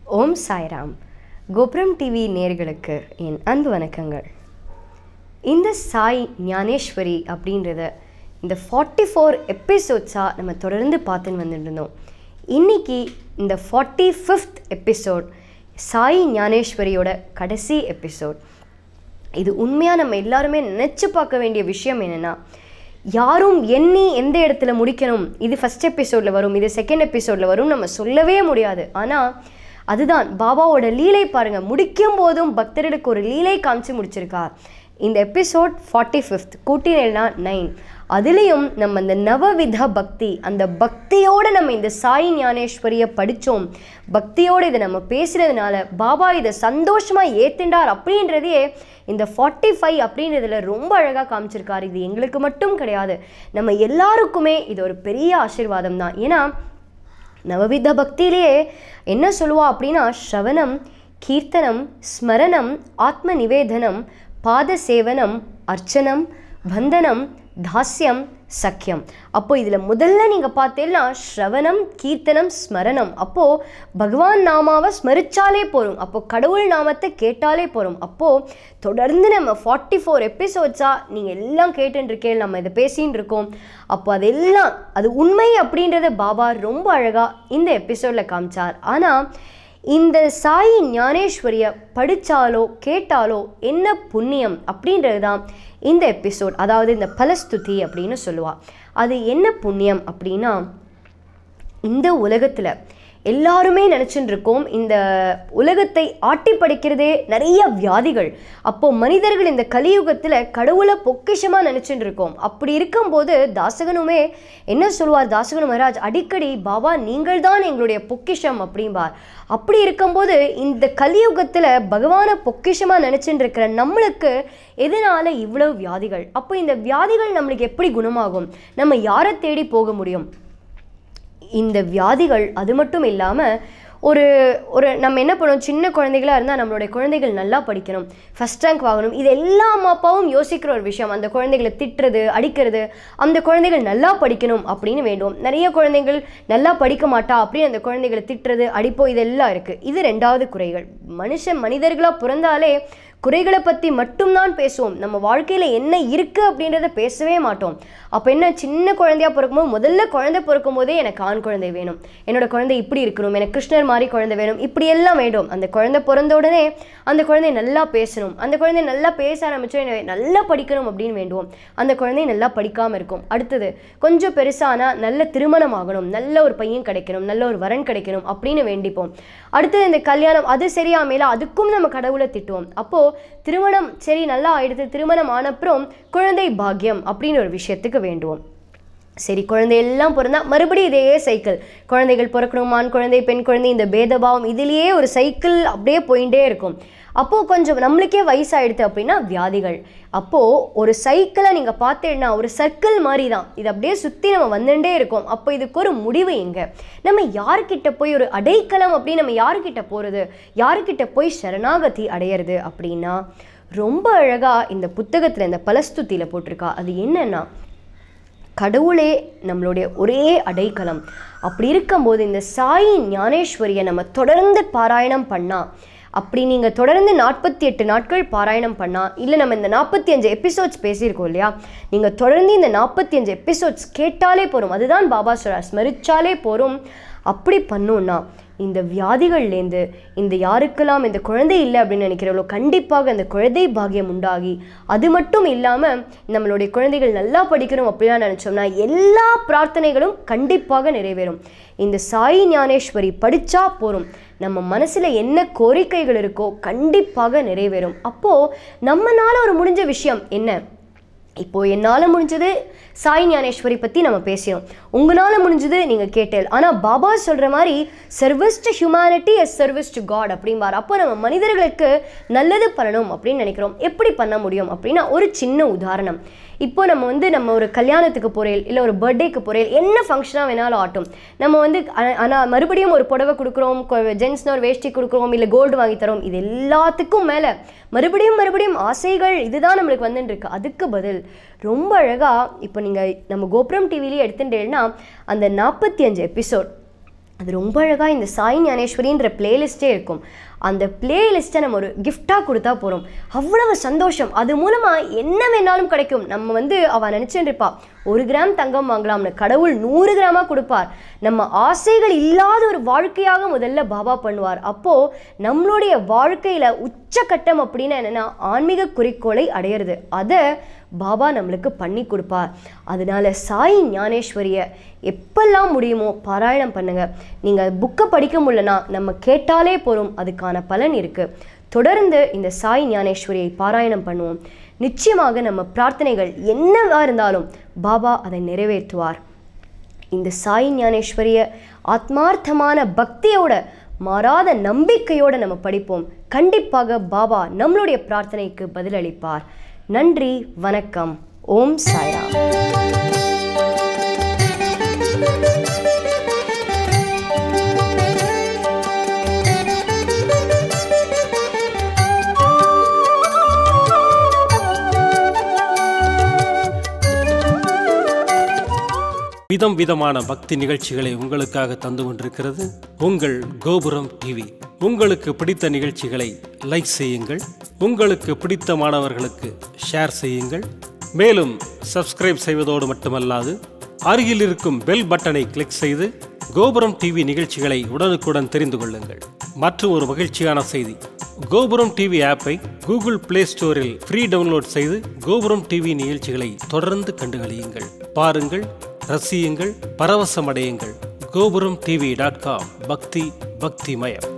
ஓம் சாய்ராம் கோபுரம் டிவி நேர்களுக்கு என் அன்பு வணக்கங்கள் இந்த சாய் ஞானேஸ்வரி அப்படின்றத இந்த ஃபார்ட்டி ஃபோர் எபிசோட்ஸாக நம்ம தொடர்ந்து பார்த்துன்னு வந்துட்டு இருந்தோம் இன்னைக்கு இந்த ஃபார்ட்டி ஃபிஃப்த் எபிசோட் சாய் ஞானேஸ்வரியோட கடைசி எபிசோட் இது உண்மையாக நம்ம எல்லாருமே நினச்சி பார்க்க வேண்டிய விஷயம் என்னென்னா யாரும் எண்ணி எந்த இடத்துல முடிக்கணும் இது ஃபஸ்ட் எபிசோடில் வரும் இது செகண்ட் எபிசோடில் வரும் நம்ம சொல்லவே முடியாது ஆனால் அதுதான் பாபாவோட லீலை பாருங்கள் முடிக்கும் போதும் பக்தர்களுக்கு ஒரு லீலை காமிச்சு முடிச்சிருக்கா இந்த எபிசோட் ஃபார்ட்டி ஃபிஃப்த் கூட்டினேல்னா நைன் அதுலேயும் நம்ம இந்த நவவித பக்தி அந்த பக்தியோடு நம்ம இந்த சாய் ஞானேஸ்வரியை படித்தோம் பக்தியோடு இதை நம்ம பேசுகிறதுனால பாபா இதை சந்தோஷமாக ஏத்துண்டார் அப்படின்றதையே இந்த ஃபார்ட்டி ஃபைவ் அப்படின்றதுல ரொம்ப அழகாக காமிச்சிருக்காரு இது எங்களுக்கு மட்டும் கிடையாது நம்ம எல்லாருக்குமே இது ஒரு பெரிய ஆசீர்வாதம் தான் ஏன்னா நவவித பக்தியிலேயே என்ன சொல்லுவா அப்படின்னா ஸ்ரவணம் கீர்த்தனம் ஸ்மரணம் ஆத்ம நிவேதனம் பாத சேவனம் அர்ச்சனம் பந்தனம் தாஸ்யம் சக்கியம் அப்போ இதில் முதல்ல நீங்கள் பார்த்தீங்கன்னா ஸ்ரவணம் கீர்த்தனம் ஸ்மரணம் அப்போது பகவான் நாமாவை ஸ்மரிச்சாலே போகிறோம் அப்போ கடவுள் நாமத்தை கேட்டாலே போகிறோம் அப்போது தொடர்ந்து நம்ம ஃபார்ட்டி ஃபோர் எபிசோட்ஸாக நீங்கள் எல்லாம் கேட்டுருக்கேன் நம்ம இதை பேசின்னு இருக்கோம் அப்போ அதெல்லாம் அது உண்மை அப்படின்றத பாபா ரொம்ப அழகாக இந்த எபிசோடில் காமிச்சார் ஆனால் இந்த சாய் ஞானேஸ்வரியை படித்தாலோ கேட்டாலோ என்ன புண்ணியம் அப்படின்றது தான் இந்த எபிசோட் அதாவது இந்த பலஸ்துதி அப்படின்னு சொல்லுவா அது என்ன புண்ணியம் அப்படின்னா இந்த உலகத்தில் எல்லாருமே நினச்சிட்டு இருக்கோம் இந்த உலகத்தை ஆட்டி படைக்கிறதே நிறைய வியாதிகள் அப்போ மனிதர்கள் இந்த கலியுகத்தில் கடவுளை பொக்கிஷமாக நினச்சிட்டு இருக்கோம் அப்படி இருக்கும்போது தாசகனுமே என்ன சொல்வார் தாசகனு மகாராஜ் அடிக்கடி பாபா நீங்கள் தான் எங்களுடைய பொக்கிஷம் அப்படிம்பார் அப்படி இருக்கும்போது இந்த கலியுகத்தில் பகவானை பொக்கிஷமாக நினச்சிட்டு இருக்கிற நம்மளுக்கு எதனால இவ்வளவு வியாதிகள் அப்போ இந்த வியாதிகள் நம்மளுக்கு எப்படி குணமாகும் நம்ம யாரை தேடி போக முடியும் இந்த வியாதிகள் அது மட்டும் இல்லாமல் ஒரு ஒரு நம்ம என்ன பண்ணுவோம் சின்ன குழந்தைகளாக இருந்தால் நம்மளுடைய குழந்தைகள் நல்லா படிக்கணும் ஃபஸ்ட் ரேங்க் வாங்கணும் இது எல்லா அம்மா அப்பாவும் யோசிக்கிற ஒரு விஷயம் அந்த குழந்தைகளை திட்டுறது அடிக்கிறது அந்த குழந்தைகள் நல்லா படிக்கணும் அப்படின்னு வேண்டும் நிறைய குழந்தைகள் நல்லா படிக்க மாட்டா அப்படின்னு அந்த குழந்தைகளை திட்டுறது அடிப்போ இதெல்லாம் இருக்குது இது ரெண்டாவது குறைகள் மனுஷன் மனிதர்களாக பிறந்தாலே குறைகளை பற்றி மட்டும்தான் பேசுவோம் நம்ம வாழ்க்கையில் என்ன இருக்குது அப்படின்றத பேசவே மாட்டோம் அப்போ என்ன சின்ன குழந்தையா பிறக்கும்போது முதல்ல குழந்தை பிறக்கும் போதே எனக்கு ஆண் குழந்தை வேணும் என்னோட குழந்தை இப்படி இருக்கணும் எனக்கு கிருஷ்ணர் மாதிரி குழந்தை வேணும் இப்படி எல்லாம் வேண்டும் அந்த குழந்தை பிறந்த உடனே அந்த குழந்தை நல்லா பேசணும் அந்த குழந்தை நல்லா பேச ஆரம்பிச்சோ நல்லா படிக்கணும் அப்படின்னு வேண்டுவோம் அந்த குழந்தை நல்லா படிக்காமல் இருக்கும் அடுத்தது கொஞ்சம் பெருசானா நல்ல திருமணம் ஆகணும் நல்ல ஒரு பையன் கிடைக்கணும் நல்ல ஒரு வரன் கிடைக்கணும் அப்படின்னு வேண்டிப்போம் அடுத்தது இந்த கல்யாணம் அது சரியாமேல அதுக்கும் நம்ம கடவுளை திட்டுவோம் அப்போ திருமணம் சரி நல்லா ஆயிடுது திருமணம் ஆனப்புறம் குழந்தை பாக்கியம் அப்படின்னு ஒரு விஷயத்துக்கு வேண்டுவோம் சரி குழந்தை எல்லாம் பிறந்தா மறுபடியும் இதே சைக்கிள் குழந்தைகள் பிறக்கணும் ஆண் குழந்தை பெண் குழந்தை இந்த பேதபாவம் இதுலேயே ஒரு சைக்கிள் அப்படியே போயிட்டே இருக்கும் அப்போது கொஞ்சம் நம்மளுக்கே வயசாயிடுது அப்படின்னா வியாதிகள் அப்போது ஒரு சைக்கிளை நீங்கள் பார்த்தீங்கன்னா ஒரு சர்க்கிள் மாதிரி தான் இது அப்படியே சுற்றி நம்ம வந்துட்டே இருக்கோம் அப்போ இதுக்கு ஒரு முடிவு எங்கே நம்ம யார்கிட்ட போய் ஒரு அடைக்கலம் அப்படின்னு நம்ம யார்கிட்ட போகிறது யார்கிட்ட போய் சரணாகதி அடையிறது அப்படின்னா ரொம்ப அழகாக இந்த புத்தகத்தில் இந்த பலஸ்துத்தியில் போட்டிருக்கா அது என்னன்னா கடவுளே நம்மளுடைய ஒரே அடைக்கலம் அப்படி இருக்கும்போது இந்த சாய் ஞானேஸ்வரியை நம்ம தொடர்ந்து பாராயணம் பண்ணால் அப்படி நீங்கள் தொடர்ந்து நாற்பத்தி எட்டு நாட்கள் பாராயணம் பண்ணால் இல்லை நம்ம இந்த நாற்பத்தி அஞ்சு எபிசோட்ஸ் பேசியிருக்கோம் இல்லையா நீங்கள் தொடர்ந்து இந்த நாற்பத்தி அஞ்சு எபிசோட்ஸ் கேட்டாலே போகிறோம் அதுதான் பாபா சொல்கிறார் ஸ்மரிச்சாலே போகிறோம் அப்படி பண்ணோன்னா இந்த வியாதிகள்லேருந்து இந்த யாருக்கெல்லாம் இந்த குழந்தை இல்லை அப்படின்னு நினைக்கிறவளோ கண்டிப்பாக அந்த குழந்தை பாகியம் உண்டாகி அது மட்டும் இல்லாமல் நம்மளுடைய குழந்தைகள் நல்லா படிக்கணும் அப்படிலாம் நினச்சோம்னா எல்லா பிரார்த்தனைகளும் கண்டிப்பாக நிறைவேறும் இந்த சாய் ஞானேஸ்வரி படித்தா போகிறோம் நம்ம மனசில் என்ன கோரிக்கைகள் இருக்கோ கண்டிப்பாக நிறைவேறும் அப்போது நம்மனால ஒரு முடிஞ்ச விஷயம் என்ன இப்போது என்னால் முடிஞ்சது சாய் ஞானேஸ்வரி பற்றி நம்ம பேசினோம் உங்களால் முடிஞ்சது நீங்கள் கேட்டேல் ஆனால் பாபா சொல்கிற மாதிரி service to humanity is service to God அப்படிம்பார் அப்போ நம்ம மனிதர்களுக்கு நல்லது பண்ணணும் அப்படின்னு நினைக்கிறோம் எப்படி பண்ண முடியும் அப்படின்னா ஒரு சின்ன உதாரணம் இப்போ நம்ம வந்து நம்ம ஒரு கல்யாணத்துக்கு போகிறேன் இல்லை ஒரு பர்த்டேக்கு போகிறேன் என்ன ஃபங்க்ஷனாக வேணாலும் ஆட்டும் நம்ம வந்து ஆனால் மறுபடியும் ஒரு புடவை கொடுக்குறோம் ஜென்ஸ்னு ஒரு வேஷ்டி கொடுக்குறோம் இல்லை கோல்டு வாங்கி தரோம் இது எல்லாத்துக்கும் மேலே மறுபடியும் மறுபடியும் ஆசைகள் இதுதான் நம்மளுக்கு வந்துட்டு இருக்கு அதுக்கு பதில் ரொம்ப அழகாக இப்போ நீங்கள் நம்ம கோபுரம் டிவிலேயே எடுத்துட்டேன்னா அந்த நாற்பத்தி அஞ்சு எபிசோட் அது ரொம்ப அழகாக இந்த சாய் ஞானேஸ்வரின்ற பிளேலிஸ்ட்டே இருக்கும் அந்த பிளேலிஸ்ட்டை நம்ம ஒரு கிஃப்டாக கொடுத்தா போகிறோம் அவ்வளவு சந்தோஷம் அது மூலமாக என்ன வேணாலும் கிடைக்கும் நம்ம வந்து அவள் நினச்சிட்டு இருப்பா ஒரு கிராம் தங்கம் வாங்கலாம்னு கடவுள் நூறு கிராமாக கொடுப்பார் நம்ம ஆசைகள் இல்லாத ஒரு வாழ்க்கையாக முதல்ல பாபா பண்ணுவார் அப்போது நம்மளுடைய வாழ்க்கையில் உச்சக்கட்டம் அப்படின்னு என்னென்னா ஆன்மீக குறிக்கோளை அடையிறது அதை பாபா நம்மளுக்கு பண்ணி கொடுப்பார் அதனால சாய் ஞானேஸ்வரியை எப்பெல்லாம் முடியுமோ பாராயணம் பண்ணுங்க நீங்கள் புக்கை படிக்க முடியலனா நம்ம கேட்டாலே போதும் அதுக்கான பலன் இருக்குது தொடர்ந்து இந்த சாய் ஞானேஸ்வரியை பாராயணம் பண்ணுவோம் நிச்சயமாக நம்ம பிரார்த்தனைகள் என்னவா இருந்தாலும் பாபா அதை நிறைவேற்றுவார் இந்த சாய் ஞானேஸ்வரிய ஆத்மார்த்தமான பக்தியோட மாறாத நம்பிக்கையோட நம்ம படிப்போம் கண்டிப்பாக பாபா நம்மளுடைய பிரார்த்தனைக்கு பதிலளிப்பார் நன்றி வணக்கம் ஓம் சாய்ராம் விதம் விதமான பக்தி நிகழ்ச்சிகளை உங்களுக்காக தந்து கொண்டிருக்கிறது உங்கள் கோபுரம் டிவி உங்களுக்கு பிடித்த நிகழ்ச்சிகளை லைக் செய்யுங்கள் உங்களுக்கு பிடித்த மாணவர்களுக்கு ஷேர் செய்யுங்கள் மேலும் சப்ஸ்கிரைப் செய்வதோடு மட்டுமல்லாது அருகில் இருக்கும் பெல் பட்டனை கிளிக் செய்து கோபுரம் டிவி நிகழ்ச்சிகளை உடனுக்குடன் தெரிந்து கொள்ளுங்கள் மற்றும் ஒரு மகிழ்ச்சியான செய்தி கோபுரம் டிவி ஆப்பை கூகுள் பிளே ஸ்டோரில் ஃப்ரீ டவுன்லோட் செய்து கோபுரம் டிவி நிகழ்ச்சிகளை தொடர்ந்து கண்டுகளியுங்கள் பாருங்கள் ரசியுங்கள் பரவசமடையுங்கள் கோபுரம் டிவி டாட் காம் பக்தி பக்திமயம்